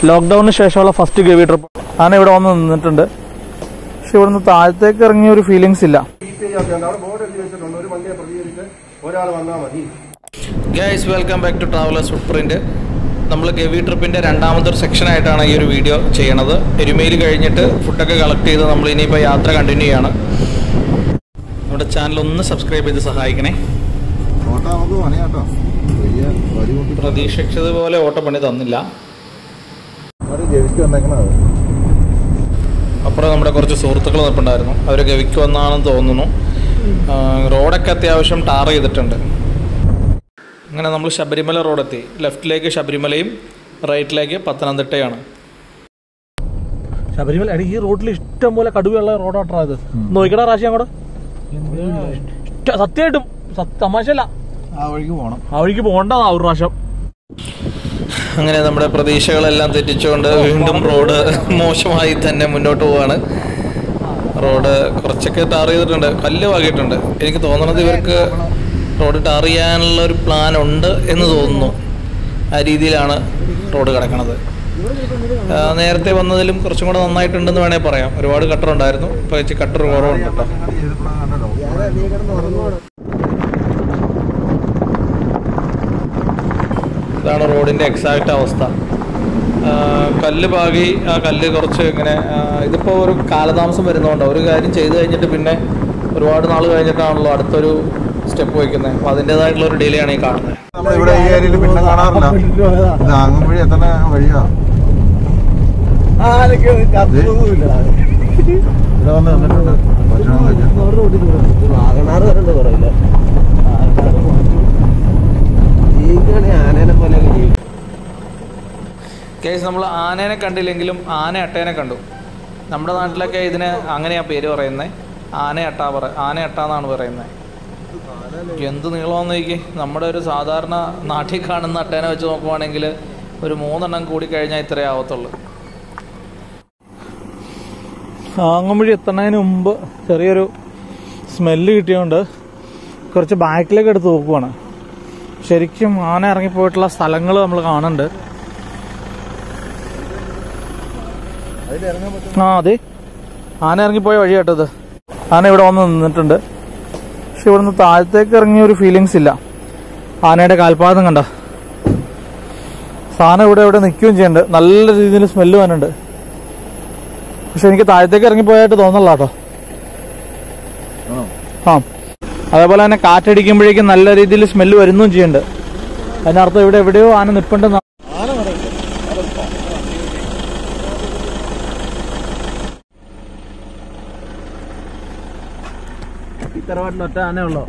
ലോക്ക്ഡൌണിന് ശേഷമുള്ള first Gavi trip ആന ഇവിടെ വന്ന് നിന്നിട്ടുണ്ട് പക്ഷെ ഇവിടുന്ന് താഴത്തേക്ക് ഇറങ്ങിയ ഒരു ഫീലിങ്സ് ഇല്ല അവിടെ ബോർഡ് എഴുതി വെച്ചിട്ടുണ്ട് ഒരു വണ്ടിയെ പ്രതികരിച്ച് ഒരാൾ വന്നാൽ മതി guys welcome back to travellers footprint നമ്മൾ ഗവി ട്രിപ്പിന്റെ രണ്ടാമതൊരു സെക്ഷൻ ആയിട്ടാണ് ഈ ഒരു വീഡിയോ ചെയ്യണത് എരുമയിൽ കഴിഞ്ഞിട്ട് ഫുഡൊക്കെ കളക്ട് ചെയ്ത് നമ്മൾ ഇനിയിപ്പോൾ യാത്ര കണ്ടിന്യൂ ചെയ്യാണ് നമ്മുടെ ചാനൽ ഒന്ന് സബ്സ്ക്രൈബ് ചെയ്ത് സഹായിക്കണേ ഓട്ടോ നമുക്ക് പണിയാട്ടോ വലിയ വരി കൊണ്ട് പ്രതീക്ഷിച്ചതുപോലെ ഓട്ടപ്പണി തന്നില്ല അത് ജവിക്ക് വന്നേക്കണത് അപ്പുറം നമ്മുടെ കുറച്ച് സുഹൃത്തുക്കൾ നിൽപ്പുണ്ടായിരുന്നു അവർ ഗവിക്ക് വന്നാണെന്ന് തോന്നുന്നു ആ, റോഡൊക്കെ അത്യാവശ്യം ടാർ ചെയ്തിട്ടുണ്ട് അങ്ങനെ നമ്മൾ ശബരിമല റോഡെത്തി ലെഫ്റ്റിലേക്ക് ശബരിമലയും റൈറ്റിലേക്ക് പത്തനംതിട്ടയാണ് ശബരിമല എടാ, ഈ റോഡിൽ ഇഷ്ടം പോലെ കടുവയുള്ള റോഡാട്ടാ ഇത് നോക്കിക്കടാ റാശി അങ്ങോട്ട് ഇഷ്ട- സത്യമായിട്ടും സത്യ- തമാശല്ല ആ വഴിക്ക് പോകണം ആ വഴിക്ക് പോകണ്ടതാ ഒരു പ്രാവശ്യം അങ്ങനെ നമ്മുടെ പ്രതീക്ഷകളെല്ലാം തെറ്റിച്ചുകൊണ്ട് വീണ്ടും റോഡ് മോശമായി തന്നെ മുന്നോട്ട് പോവാണ് റോഡ് കുറച്ചൊക്കെ ടാർ ചെയ്തിട്ടുണ്ട് കല്ല് വാങ്ങിയിട്ടുണ്ട് എനിക്ക് തോന്നുന്നത് ഇവർക്ക് റോഡ് ടാർ ചെയ്യാനുള്ള ഒരു പ്ലാൻ ഉണ്ട് എന്ന് തോന്നുന്നു ആ രീതിയിലാണ് റോഡ് കിടക്കണത് ആ, നേരത്തെ വന്നതിലും കുറച്ചും കൂടെ നന്നായിട്ടുണ്ടെന്ന് വേണേൽ പറയാം ഒരുപാട് കട്ടർ ഉണ്ടായിരുന്നു ഇപ്പോൾ വെച്ച് കട്ടർ കുറവുണ്ട് കേട്ടോ ഇതാണ് റോഡിൻ്റെ എക്സാക്റ്റ് അവസ്ഥ ആ, കല്ല് പാകി ആ കല്ല് കുറച്ച് ഇങ്ങനെ ആ, ഇതിപ്പോൾ ഒരു കാലതാമസം വരുന്നതുകൊണ്ട് ഒരു കാര്യം ചെയ്തു കഴിഞ്ഞിട്ട് പിന്നെ ഒരുപാട് നാൾ കഴിഞ്ഞിട്ടാണല്ലോ അടുത്തൊരു സ്റ്റെപ്പ് വയ്ക്കുന്നത് അപ്പോൾ അതിൻ്റെതായിട്ടുള്ള ഒരു ഡിലേ ആണ് ഈ കാണുന്നത് നമ്മളിവിടെ ഈ ഏരിയയിൽ പിന്നെ കാണാറില്ല ഇത് അങ്ങും വഴി എത്തണ വഴിയാ ഇവിടെ വന്ന് നിന്നിട്ടുണ്ട് ഭക്ഷണം കഴിക്കാൻ കേസ് നമ്മൾ ആനേനെ കണ്ടില്ലെങ്കിലും ആന അട്ടേനെ കണ്ടു നമ്മുടെ നാട്ടിലൊക്കെ ഇതിന് അങ്ങനെയാ പേര് പറയുന്നത് ആന അട്ട പറ ആന അട്ട എന്നാണ് പറയുന്നത് എന്ത് നീളമാണെന്ന് നോക്കി നമ്മുടെ ഒരു സാധാരണ നാട്ടിൽ കാണുന്ന അട്ടേനെ വെച്ച് നോക്കുവാണെങ്കിൽ ഒരു മൂന്നെണ്ണം കൂടി കഴിഞ്ഞാൽ ഇത്രേ ആവത്തുള്ളൂ ആങ്ങമ്പഴി എത്തണതിന് മുമ്പ് ചെറിയൊരു സ്മെല്ല് കിട്ടിയോണ്ട് കുറച്ച് ബാക്കിലേക്ക് എടുത്ത് നോക്കുവാണ് ശരിക്കും ആന ഇറങ്ങിപ്പോയിട്ടുള്ള സ്ഥലങ്ങൾ നമ്മൾ കാണുന്നുണ്ട് ആ അതെ ആന ഇറങ്ങിപ്പോയ വഴി കേട്ടത് ആന ഇവിടെ വന്ന് നിന്നിട്ടുണ്ട് പക്ഷെ ഇവിടുന്ന് താഴത്തേക്ക് ഇറങ്ങിയ ഒരു ഫീലിങ്സ് ഇല്ല ആനയുടെ കാൽപാദം കണ്ട സാധനം ഇവിടെ ഇവിടെ നിൽക്കുകയും ചെയ്യുന്നുണ്ട് നല്ല രീതിയിൽ സ്മെല്ല് വന്നിട്ടുണ്ട് പക്ഷെ എനിക്ക് താഴത്തേക്ക് ഇറങ്ങിപ്പോയായിട്ട് തോന്നല്ല കേട്ടോ ആണോ ആ അതേപോലെ തന്നെ കാറ്റടിക്കുമ്പോഴേക്കും നല്ല രീതിയിൽ സ്മെല്ല് വരുന്നും ചെയ്യുന്നുണ്ട് അതിനർത്ഥം ഇവിടെ എവിടെയോ ആന നിൽപ്പുണ്ടെന്ന് ഒറ്റ ആനയുള്ളോ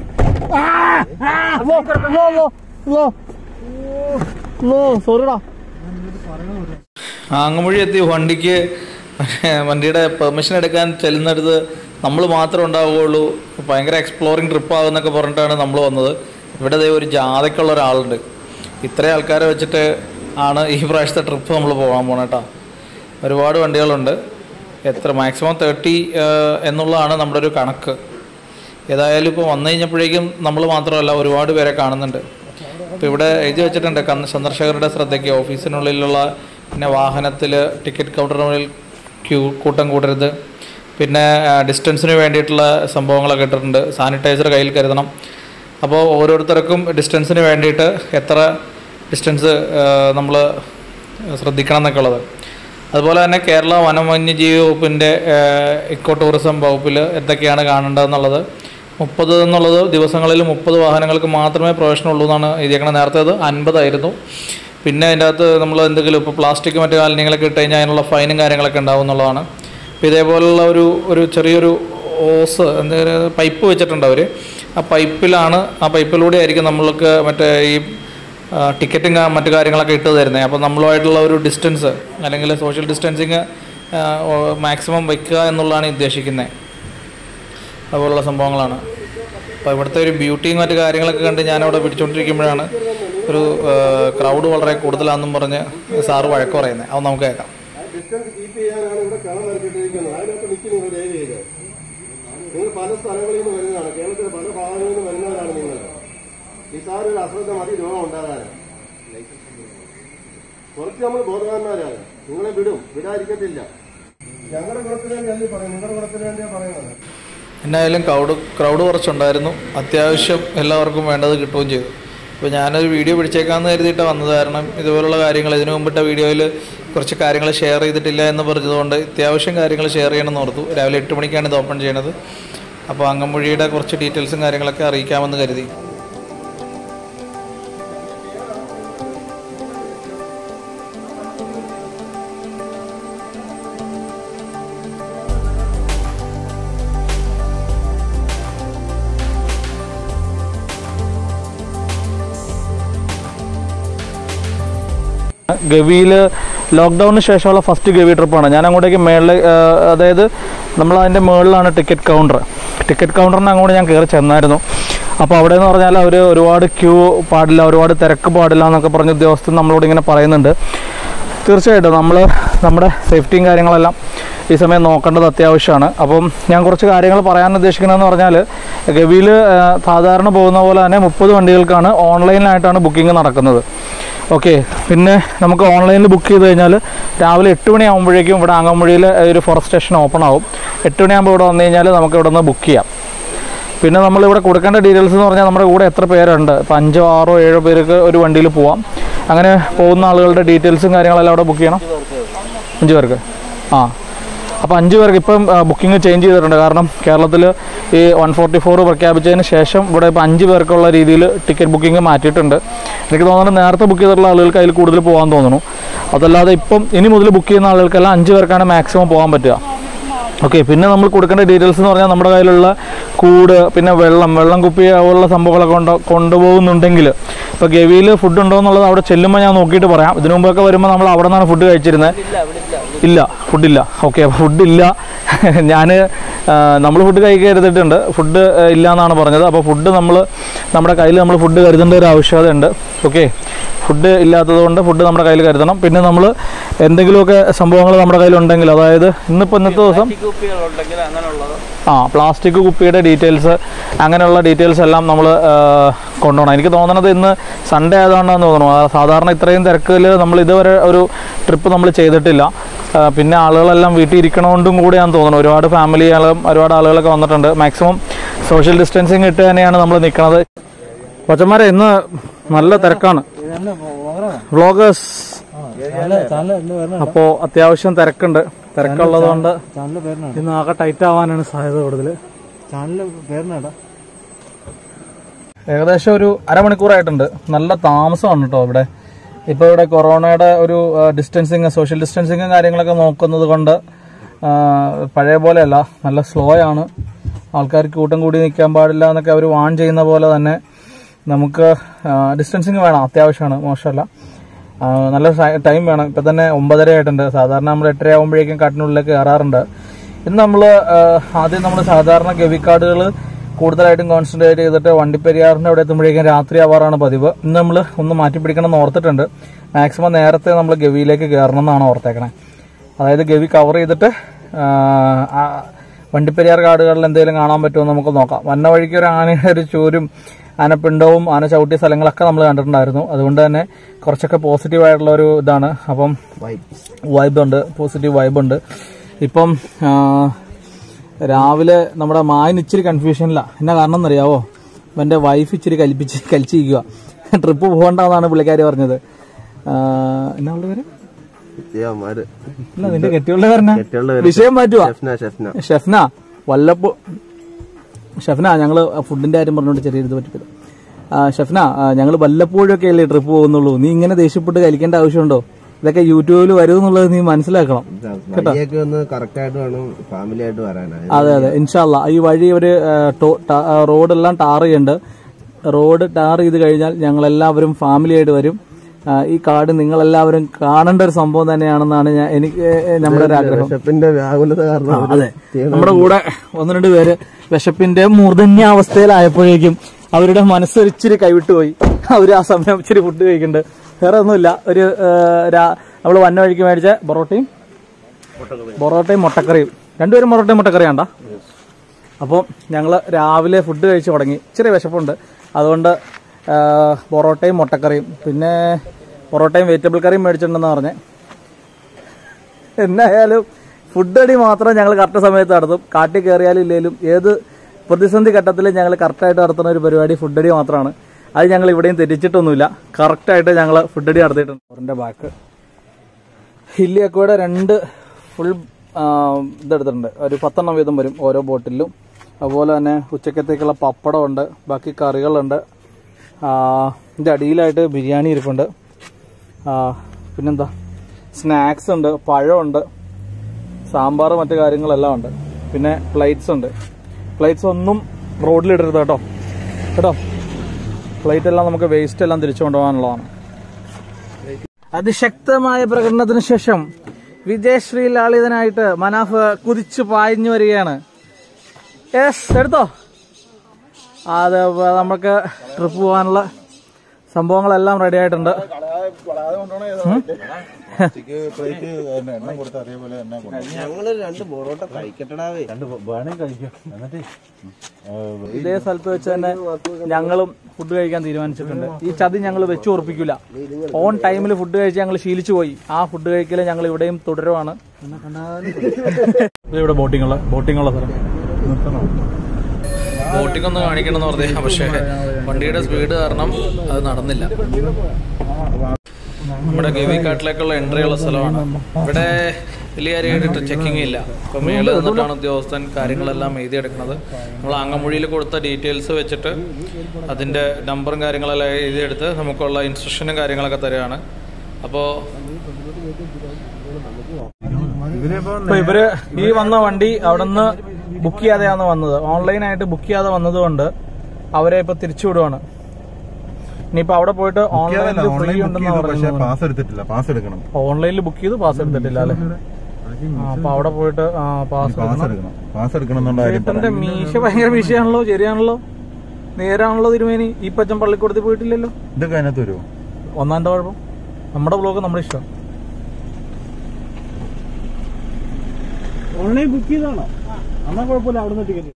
സോറിടാ ആങ്ങമൊഴി എത്തി വണ്ടിക്ക് വണ്ടിയുടെ പെർമിഷൻ എടുക്കാൻ ചെല്ലുന്നിടത്ത് നമ്മൾ മാത്രമേ ഉണ്ടാവുകയുള്ളൂ ഭയങ്കര എക്സ്പ്ലോറിങ് ട്രിപ്പ് ആകുന്നൊക്കെ പറഞ്ഞിട്ടാണ് നമ്മൾ വന്നത് ഇവിടെ ദേ ഒരു ജാഥയ്ക്കുള്ള ഒരാളുണ്ട് ഇത്രയും ആൾക്കാരെ വെച്ചിട്ട് ആണ് ഈ പ്രാവശ്യത്തെ ട്രിപ്പ് നമ്മൾ പോകാൻ പോണ കേട്ടോ ഒരുപാട് വണ്ടികളുണ്ട് എത്ര മാക്സിമം തേർട്ടി എന്നുള്ളതാണ് നമ്മുടെ ഒരു കണക്ക് ഏതായാലും ഇപ്പോൾ വന്നു കഴിഞ്ഞപ്പോഴേക്കും നമ്മൾ മാത്രമല്ല ഒരുപാട് പേരെ കാണുന്നുണ്ട് ഇപ്പോൾ ഇവിടെ എഴുതി വെച്ചിട്ടുണ്ട് കന്ന് സന്ദർശകരുടെ ശ്രദ്ധയ്ക്ക് ഓഫീസിനുള്ളിലുള്ള പിന്നെ വാഹനത്തിൽ ടിക്കറ്റ് കൗണ്ടറിനുള്ളിൽ ക്യൂ കൂട്ടം കൂടരുത് പിന്നെ ഡിസ്റ്റൻസിന് വേണ്ടിയിട്ടുള്ള സംഭവങ്ങളൊക്കെ ഇട്ടിട്ടുണ്ട് സാനിറ്റൈസർ കയ്യിൽ കരുതണം അപ്പോൾ ഓരോരുത്തർക്കും ഡിസ്റ്റൻസിന് വേണ്ടിയിട്ട് എത്ര ഡിസ്റ്റൻസ് നമ്മൾ ശ്രദ്ധിക്കണം എന്നൊക്കെ ഉള്ളത് അതുപോലെ തന്നെ കേരള വനം വന്യജീവി വകുപ്പിൻ്റെ ഇക്കോ ടൂറിസം വകുപ്പിൽ എന്തൊക്കെയാണ് കാണേണ്ടതെന്നുള്ളത് മുപ്പത് എന്നുള്ളത് ദിവസങ്ങളിൽ മുപ്പത് വാഹനങ്ങൾക്ക് മാത്രമേ പ്രവേശനമുള്ളൂ എന്നാണ് എഴുതിയേക്കണത് നേരത്തെ അത് അൻപതായിരുന്നു പിന്നെ അതിൻ്റെ അകത്ത് നമ്മൾ എന്തെങ്കിലും ഇപ്പോൾ പ്ലാസ്റ്റിക് മറ്റു മാലിന്യങ്ങളൊക്കെ ഇട്ട് കഴിഞ്ഞാൽ അതിനുള്ള ഫൈനും കാര്യങ്ങളൊക്കെ ഉണ്ടാവും എന്നുള്ളതാണ് അപ്പോൾ ഇതേപോലുള്ള ഒരു ഒരു ചെറിയൊരു ഓസ് എന്തെങ്കിലും പൈപ്പ് വെച്ചിട്ടുണ്ട് അവർ ആ പൈപ്പിലാണ് ആ പൈപ്പിലൂടെ ആയിരിക്കും നമ്മൾക്ക് മറ്റേ ഈ ആ, ടിക്കറ്റും കാ- മറ്റു കാര്യങ്ങളൊക്കെ ഇട്ട് തരുന്നത് അപ്പോൾ നമ്മളുമായിട്ടുള്ള ഒരു ഡിസ്റ്റൻസ് അല്ലെങ്കിൽ സോഷ്യൽ ഡിസ്റ്റൻസിങ് മാക്സിമം വയ്ക്കുക എന്നുള്ളതാണ് ഉദ്ദേശിക്കുന്നത് അതുപോലുള്ള സംഭവങ്ങളാണ് അപ്പോൾ ഇവിടുത്തെ ഒരു ബ്യൂട്ടിയും മറ്റു കാര്യങ്ങളൊക്കെ കണ്ട് ഞാനവിടെ പിടിച്ചുകൊണ്ടിരിക്കുമ്പോഴാണ് ഒരു ക്രൗഡ് വളരെ കൂടുതലാണെന്നും പറഞ്ഞ് സാറ് വഴക്ക് പറയുന്നത് അത് നമുക്ക് കേൾക്കാം ഡിസ്റ്റൻസ് കീപ്പ് ചെയ്യാനാണ് ഇവിടെ കളം വരച്ചിട്ടിരിക്കുന്നത് അതിനകത്ത് നിൽക്കുന്നു ഒരു ഏരിയയിൽ നിങ്ങൾ പല സ്ഥലങ്ങളിൽ നിന്ന് വരുന്നതാണ് കേരളത്തിലെ പല ഭാഗങ്ങളിൽ നിന്ന് വരുന്നവരാണ് നിങ്ങൾ നിസ്സാര ഒരു അശ്രദ്ധ മതി രോഗം ഉണ്ടാകാൻ കുറച്ച് നമ്മൾ ബോധവാന്മാരാണ് നിങ്ങളെ വിടും വിടാതിരിക്കത്തില്ല ഞങ്ങളുടെ ഗുണത്തിന് വേണ്ടിയല്ലേ പറയുന്നത് നിങ്ങളുടെ ഗുണത്തിന് വേണ്ടിയാണ് പറയുന്നത് എന്നായാലും ക്രൗഡ് ക്രൗഡ് കുറച്ചുണ്ടായിരുന്നു അത്യാവശ്യം എല്ലാവർക്കും വേണ്ടത് കിട്ടുകയും ചെയ്തു അപ്പോൾ ഞാനൊരു വീഡിയോ പിടിച്ചേക്കാമെന്ന് കരുതിയിട്ടാണ് വന്നത് കാരണം ഇതുപോലുള്ള കാര്യങ്ങൾ ഇതിനു മുമ്പിട്ട വീഡിയോയിൽ കുറച്ച് കാര്യങ്ങൾ ഷെയർ ചെയ്തിട്ടില്ല എന്ന് പറഞ്ഞതുകൊണ്ട് അത്യാവശ്യം കാര്യങ്ങൾ ഷെയർ ചെയ്യണമെന്ന് ഓർത്തു രാവിലെ എട്ട് മണിക്കാണ് ഇത് ഓപ്പൺ ചെയ്യണത് അപ്പോൾ അങ്കമൊഴിയുടെ കുറച്ച് ഡീറ്റെയിൽസും കാര്യങ്ങളൊക്കെ അറിയിക്കാമെന്ന് കരുതി ഗവിയിൽ ലോക്ക്ഡൗണിന് ശേഷമുള്ള ഫസ്റ്റ് ഗവി ട്രിപ്പാണ് ഞാൻ അങ്ങോട്ടേക്ക് മേളിൽ അതായത് നമ്മൾ അതിൻ്റെ മുകളിലാണ് ടിക്കറ്റ് കൗണ്ടർ ടിക്കറ്റ് കൗണ്ടറിന് അങ്ങോട്ട് ഞാൻ കയറി ചെന്നായിരുന്നു അപ്പോൾ അവിടെ എന്ന് പറഞ്ഞാൽ അവർ ഒരുപാട് ക്യൂ പാടില്ല ഒരുപാട് തിരക്ക് പാടില്ല എന്നൊക്കെ പറഞ്ഞ ഉദ്യോഗസ്ഥൻ നമ്മളോട് ഇങ്ങനെ പറയുന്നുണ്ട് തീർച്ചയായിട്ടും നമ്മൾ നമ്മുടെ സേഫ്റ്റിയും കാര്യങ്ങളെല്ലാം ഈ സമയം നോക്കേണ്ടത് അത്യാവശ്യമാണ് അപ്പം ഞാൻ കുറച്ച് കാര്യങ്ങൾ പറയാൻ ഉദ്ദേശിക്കുന്നതെന്ന് പറഞ്ഞാൽ ഗവിയിൽ സാധാരണ പോകുന്ന പോലെ തന്നെ മുപ്പത് വണ്ടികൾക്കാണ് ഓൺലൈനിലായിട്ടാണ് ബുക്കിംഗ് നടക്കുന്നത് ഓക്കെ പിന്നെ നമുക്ക് ഓൺലൈനിൽ ബുക്ക് ചെയ്ത് കഴിഞ്ഞാൽ രാവിലെ എട്ട് മണിയാകുമ്പോഴേക്കും ഇവിടെ ആങ്ങമ്പുഴയിൽ ഒരു ഫോറസ്റ്റ് സ്റ്റേഷൻ ഓപ്പൺ ആവും എട്ട് മണിയാകുമ്പോൾ ഇവിടെ വന്നു കഴിഞ്ഞാൽ നമുക്ക് ഇവിടെ നിന്ന് ബുക്ക് ചെയ്യാം പിന്നെ നമ്മളിവിടെ കൊടുക്കേണ്ട ഡീറ്റെയിൽസ് എന്ന് പറഞ്ഞാൽ നമ്മുടെ കൂടെ എത്ര പേരുണ്ട് ഇപ്പം അഞ്ചോ ആറോ ഏഴോ പേർക്ക് ഒരു വണ്ടിയിൽ പോവാം അങ്ങനെ പോകുന്ന ആളുകളുടെ ഡീറ്റെയിൽസും കാര്യങ്ങളെല്ലാം അവിടെ ബുക്ക് ചെയ്യണം അഞ്ച് പേർക്ക് ആ അപ്പോൾ അഞ്ച് പേർക്ക് ഇപ്പം ബുക്കിംഗ് ചേഞ്ച് ചെയ്തിട്ടുണ്ട് കാരണം കേരളത്തിൽ ഈ വൺ ഫോർട്ടി ഫോർ പ്രഖ്യാപിച്ചതിന് ശേഷം ഇവിടെ ഇപ്പോൾ അഞ്ച് പേർക്കുള്ള രീതിയിൽ ടിക്കറ്റ് ബുക്കിംഗ് മാറ്റിയിട്ടുണ്ട് എനിക്ക് തോന്നുന്നത് നേരത്തെ ബുക്ക് ചെയ്തിട്ടുള്ള ആളുകൾക്ക് അതിൽ കൂടുതൽ പോകാൻ തോന്നുന്നു അതല്ലാതെ ഇപ്പം ഇനി മുതൽ ബുക്ക് ചെയ്യുന്ന ആളുകൾക്കെല്ലാം അഞ്ച് പേർക്കാണ് മാക്സിമം പോകാൻ പറ്റുക ഓക്കെ പിന്നെ നമ്മൾ കൊടുക്കേണ്ട ഡീറ്റെയിൽസ് എന്ന് പറഞ്ഞാൽ നമ്മുടെ കയ്യിലുള്ള കൂട് പിന്നെ വെള്ളം വെള്ളം കുപ്പി അതുപോലുള്ള സംഭവങ്ങളൊക്കെ കൊണ്ട് കൊണ്ടുപോകുന്നുണ്ടെങ്കിൽ ഇപ്പോൾ ഗവിയിൽ ഫുഡ് ഉണ്ടോ എന്നുള്ളത് അവിടെ ചെല്ലുമ്പോൾ ഞാൻ നോക്കിയിട്ട് പറയാം ഇതിനു മുമ്പൊക്കെ വരുമ്പോൾ നമ്മൾ അവിടെ നിന്നാണ് ഫുഡ് കഴിച്ചിരുന്നത് ഇല്ല ഫുഡില്ല ഓക്കെ അപ്പോൾ ഫുഡില്ല ഞാൻ നമ്മൾ ഫുഡ് കഴിക്കരുതിട്ടുണ്ട് ഫുഡ് ഇല്ല എന്നാണ് പറഞ്ഞത് അപ്പോൾ ഫുഡ് നമ്മൾ നമ്മുടെ കയ്യിൽ നമ്മൾ ഫുഡ് കരുതേണ്ട ഒരു ആവശ്യകതയുണ്ട് ഓക്കെ ഫുഡ് ഇല്ലാത്തത് കൊണ്ട് ഫുഡ് നമ്മുടെ കയ്യിൽ കരുതണം പിന്നെ നമ്മൾ എന്തെങ്കിലുമൊക്കെ സംഭവങ്ങൾ നമ്മുടെ കയ്യിലുണ്ടെങ്കിൽ അതായത് ഇന്നിപ്പോൾ ഇന്നത്തെ ദിവസം കുപ്പികളുണ്ടെങ്കിൽ അങ്ങനെയുള്ളത് ആ പ്ലാസ്റ്റിക് കുപ്പിയുടെ ഡീറ്റെയിൽസ് അങ്ങനെയുള്ള ഡീറ്റെയിൽസ് എല്ലാം നമ്മൾ കൊണ്ടുപോകണം എനിക്ക് തോന്നുന്നത് ഇന്ന് സൺഡേ ആയതുകൊണ്ടാണെന്ന് തോന്നുന്നു ആ, സാധാരണ ഇത്രയും തിരക്കിൽ നമ്മൾ ഇതുവരെ ഒരു ട്രിപ്പ് നമ്മൾ ചെയ്തിട്ടില്ല ആ, പിന്നെ ആളുകളെല്ലാം വീട്ടിൽ ഇരിക്കണോണ്ടും കൂടിയാന്ന് തോന്നുന്നു ഒരുപാട് ഫാമിലികളും ഒരുപാട് ആളുകളൊക്കെ വന്നിട്ടുണ്ട് മാക്സിമം സോഷ്യൽ ഡിസ്റ്റൻസിങ് ഇട്ട് തന്നെയാണ് നമ്മൾ നിൽക്കുന്നത് കൊച്ചന്മാരെ ഇന്ന് നല്ല തിരക്കാണ് വ്ളോഗേഴ്സ് അപ്പോൾ അത്യാവശ്യം തിരക്കുണ്ട് തിരക്കുള്ളത് കൊണ്ട് ചാനലിന്റെ പേരിനാണ് ഇന്ന് ആകെ ടൈറ്റ് ആവാനാണ് സാധ്യത കൂടുതൽ ചാനലിന്റെ പേരിനാടാ ഏകദേശം ഒരു അരമണിക്കൂറായിട്ടുണ്ട് നല്ല താമസമാണ് കേട്ടോ ഇവിടെ ഇപ്പോൾ ഇവിടെ കൊറോണയുടെ ഒരു ഡിസ്റ്റൻസിങ് സോഷ്യൽ ഡിസ്റ്റൻസിങ്ങും കാര്യങ്ങളൊക്കെ നോക്കുന്നത് കൊണ്ട് ആ, പഴയ പോലെയല്ല നല്ല സ്ലോ ആണ് ആൾക്കാർക്ക് കൂട്ടം കൂടി നിൽക്കാൻ പാടില്ല എന്നൊക്കെ അവർ വാൺ ചെയ്യുന്ന പോലെ തന്നെ നമുക്ക് ഡിസ്റ്റൻസിങ് വേണം അത്യാവശ്യമാണ് മോശമല്ല ആ, നല്ല ടൈം വേണം ഇപ്പം തന്നെ ഒമ്പതര ആയിട്ടുണ്ട് സാധാരണ നമ്മൾ എട്ടര ആകുമ്പോഴേക്കും കാട്ടിനുള്ളിലേക്ക് കയറാറുണ്ട് ഇന്ന് നമ്മൾ ആദ്യം നമ്മൾ സാധാരണ ഗവിക്കാടുകൾ കൂടുതലായിട്ടും കോൺസെൻട്രേറ്റ് ചെയ്തിട്ട് വണ്ടിപ്പെരിയാറിന്റെ അവിടെ എത്തുമ്പോഴേക്കും രാത്രി ആവാറാണ് പതിവ് ഇന്ന് നമ്മൾ ഒന്ന് മാറ്റി പിടിക്കണം എന്ന് ഓർത്തിട്ടുണ്ട് മാക്സിമം നേരത്തെ നമ്മൾ ഗവിയിലേക്ക് കയറണം എന്നാണ് ഓർത്തേക്കണേ അതായത് ഗവി കവർ ചെയ്തിട്ട് ആ, ആ, വണ്ടിപ്പെരിയാർ കാടുകളിൽ എന്തെങ്കിലും കാണാൻ പറ്റുമോ നമുക്ക് നോക്കാം വന്ന വഴിക്ക് ഒരു ആനയുടെ ഒരു ചൂരും ആനപ്പിണ്ടവും ആന ചവിട്ടിയ സ്ഥലങ്ങളൊക്കെ നമ്മൾ കണ്ടിട്ടുണ്ടായിരുന്നു അതുകൊണ്ട് തന്നെ കുറച്ചൊക്കെ പോസിറ്റീവ് ആയിട്ടുള്ള ഒരു ഇതാണ് അപ്പം വൈബ് ഉണ്ട് പോസിറ്റീവ് വൈബ് ഉണ്ട് ഇപ്പം ആ, രാവിലെ നമ്മുടെ മായന് ഇച്ചിരി കൺഫ്യൂഷനില്ല എന്നാ കാരണം എന്നറിയാവോ എൻ്റെ വൈഫ് ഇച്ചിരി കലിപ്പിച്ച് കലിച്ചിരിക്കുക ട്രിപ്പ് പോകണ്ടെന്നാണ് പുള്ളിക്കാരി പറഞ്ഞത് ആ, എന്നാ ഉള്ള പേര് ഇത്തിയാമാര് ഇല്ല നിന്റെ കെട്ടിയുള്ള പേരെന്നാ കെട്ടിയുള്ള പേര് വിഷയം മാറ്റുവാ ഷെഫ്ന ഷെഫ്ന ഷെഫ്ന വല്ലപ്പോ ഷെഫ്ന ഞങ്ങള് ഫുഡിന്റെ കാര്യം പറഞ്ഞുകൊണ്ട് ചെറിയൊരു ഇത് പറ്റില്ല ഷെഫ്ന ഞങ്ങൾ വല്ലപ്പോഴൊക്കെ അല്ലേ ട്രിപ്പ് പോകുന്നുള്ളൂ നീ ഇങ്ങനെ ദേഷ്യപ്പെട്ട് കഴിക്കേണ്ട ആവശ്യമുണ്ടോ ഇതൊക്കെ യൂട്യൂബിൽ വരും എന്നുള്ളത് നീ മനസ്സിലാക്കണം വഴിയൊക്കെ ഒന്ന് കറക്റ്റ് ആയിട്ട് വേണം ഫാമിലി ആയിട്ട് വരാനായി അതെ അതെ ഇൻഷാല്ല ഈ വഴി ഒരു റോഡെല്ലാം ടാർ ചെയ്യുന്നുണ്ട് റോഡ് ടാർ ചെയ്ത് കഴിഞ്ഞാൽ ഞങ്ങൾ എല്ലാവരും ഫാമിലി ആയിട്ട് വരും ആ, ഈ കാട് നിങ്ങളെല്ലാവരും കാണേണ്ട ഒരു സംഭവം തന്നെയാണെന്നാണ് ഞാൻ എനിക്ക് ഏ, നമ്മുടെ ഒരു ആഗ്രഹം ഷെഫിന്റെ വ്യാകുലത കാരണം അവര് അതെ നമ്മുടെ കൂടെ ഒന്ന് രണ്ട് പേര് വിശപ്പിന്റെ മൂർധന്യാവസ്ഥയിലായപ്പോഴേക്കും അവരുടെ മനസ്സ് ഒരു ഇച്ചിരി കൈവിട്ടുപോയി അവർ ആ സമയം ഇച്ചിരി ഫുഡ് കഴിക്കുന്നുണ്ട് വേറെ ഒന്നുമില്ല ഒരു നമ്മൾ വന്ന വഴിക്ക് മേടിച്ച പൊറോട്ടയും പൊറോട്ടയും മുട്ടക്കറിയും രണ്ടുപേരും പൊറോട്ടയും മുട്ടക്കറിയാണ്ടാ അപ്പോൾ ഞങ്ങൾ രാവിലെ ഫുഡ് കഴിച്ച് തുടങ്ങി ഇച്ചിരി വിശപ്പുണ്ട് അതുകൊണ്ട് ആ, പൊറോട്ടയും മുട്ടക്കറിയും പിന്നെ പൊറോട്ടയും വെജിറ്റബിൾ കറിയും മേടിച്ചിട്ടുണ്ടെന്ന് പറഞ്ഞേ എന്നായാലും ഫുഡ് അടി മാത്രം ഞങ്ങൾ കറക്റ്റ് സമയത്ത് നടത്തും കാട്ടിൽ കയറിയാലും ഇല്ലേലും ഏത് പ്രതിസന്ധി ഘട്ടത്തിലും ഞങ്ങൾ കറക്റ്റായിട്ട് നടത്തുന്ന ഒരു പരിപാടി ഫുഡ് അടി മാത്രമാണ് അത് ഞങ്ങൾ ഇവിടെയും തെറ്റിച്ചിട്ടൊന്നുമില്ല കറക്റ്റായിട്ട് ഞങ്ങൾ ഫുഡ് അടി നടത്തിയിട്ടുണ്ട് അവരുടെ ബാക്ക് ഹില്ലി അക്വയുടെ രണ്ട് ഫുൾ ഇതെടുത്തിട്ടുണ്ട് ഒരു പത്തെണ്ണം വീതം വരും ഓരോ ബോട്ടിലും അതുപോലെ തന്നെ ഉച്ചക്കത്തേക്കുള്ള പപ്പടമുണ്ട് ബാക്കി കറികളുണ്ട് ആ, ഇതിൻ്റെ അടിയിലായിട്ട് ബിരിയാണി ഇരിപ്പുണ്ട് ആ, പിന്നെന്താ സ്നാക്സ് ഉണ്ട് പഴമുണ്ട് സാമ്പാർ മറ്റു കാര്യങ്ങളെല്ലാം ഉണ്ട് പിന്നെ പ്ലേറ്റ്സ് ഉണ്ട് പ്ലേറ്റ്സ് ഒന്നും റോഡിലിടരുത് കേട്ടോ കേട്ടോ പ്ലേറ്റ് എല്ലാം നമുക്ക് വേസ്റ്റ് എല്ലാം തിരിച്ചു കൊണ്ടുപോകാനുള്ളതാണ് അതിശക്തമായ പ്രകടനത്തിന് ശേഷം വിജയശ്രീ ലാളിതനായിട്ട് മനാഫ് കുതിച്ചു പായഞ്ഞു വരികയാണ് യെസ് എടുത്തോ അത് നമുക്ക് ട്രിപ്പ് പോകാനുള്ള സംഭവങ്ങളെല്ലാം റെഡി ആയിട്ടുണ്ട് ഞങ്ങള് രണ്ട് പൊറോട്ട കഴിക്കട്ടടാവേ രണ്ട് വേണേ കഴിക്കും എന്നിട്ട് ഇതേ സ്ഥലത്ത് വെച്ച് തന്നെ ഞങ്ങളും ഫുഡ് കഴിക്കാൻ തീരുമാനിച്ചിട്ടുണ്ട് ഈ ചതി ഞങ്ങൾ വെച്ച് ഉറപ്പിക്കില്ല ഓൺ ടൈമിൽ ഫുഡ് കഴിച്ച് ഞങ്ങൾ ശീലിച്ചു പോയി ആ ഫുഡ് കഴിക്കല് ഞങ്ങൾ ഇവിടെയും തുടരുവാണ് ഇവിടെ ബോട്ടിംഗ് ഉള്ള ബോട്ടിംഗ് ഉള്ള സ്ഥലം ബോട്ടിംഗ് ഒന്ന് കാണിക്കണം എന്ന് പറഞ്ഞാൽ പക്ഷേ വണ്ടിയുടെ സ്പീഡ് കാരണം അത് നടന്നില്ല നമ്മുടെ ഗവിക്കാട്ടിലേക്കുള്ള എൻട്രി ഉള്ള സ്ഥലമാണ് ഇവിടെ വലിയ കാര്യമായിട്ട് ചെക്കിംഗ് ഇല്ല ഇപ്പം മേളിൽ നിന്നിട്ടാണ് ഉദ്യോഗസ്ഥൻ കാര്യങ്ങളെല്ലാം എഴുതിയെടുക്കുന്നത് നമ്മൾ ആങ്ങമൊഴിയിൽ കൊടുത്ത ഡീറ്റെയിൽസ് വെച്ചിട്ട് അതിൻ്റെ നമ്പറും കാര്യങ്ങളെല്ലാം എഴുതിയെടുത്ത് നമുക്കുള്ള ഇൻസ്ട്രക്ഷനും കാര്യങ്ങളൊക്കെ തരികയാണ് അപ്പോൾ ഇപ്പൊ ഇവര് ഈ വന്ന വണ്ടി അവിടുന്ന് ബുക്ക് ചെയ്യാതെയാണ് വന്നത് ഓൺലൈനായിട്ട് ബുക്ക് ചെയ്യാതെ വന്നതുകൊണ്ട് അവരെ ഇപ്പൊ തിരിച്ചു വിടുവാണ് ഇനിയിപ്പോ അവിടെ പോയിട്ട് ഓൺലൈനിൽ ഫ്രീ ഉണ്ടെന്ന് പക്ഷെ പറയുന്നത് പാസ് എടുത്തിട്ടില്ല പാസ് എടുക്കണം ഓൺലൈനിൽ ബുക്ക് ചെയ്ത് പാസ് എടുത്തിട്ടില്ല അല്ലെ അപ്പൊ അവിടെ പോയിട്ട് പാസ് പാസ് എടുക്കണം പാസ് എടുക്കണം എന്നുള്ള കാര്യം ചേട്ടന്റെ മീശ ഭയങ്കര മീശയാണല്ലോ ശരിയാണല്ലോ നേരാണല്ലോ തിരുമേനി ഈ പച്ചൻ പള്ളിക്കൂടത്തിൽ പോയിട്ടില്ലല്ലോ ഇതൊക്കെ അതിനകത്ത് വരുമോ ഒന്നാമത്തെ കുഴപ്പം നമ്മുടെ ബ്ലോഗ് നമ്മുടെ ഇഷ്ടം ഓൺലൈൻ ബുക്ക് ചെയ്താണോ എന്നാ കുഴപ്പമില്ല അവിടുന്ന് ടിക്കറ്റ്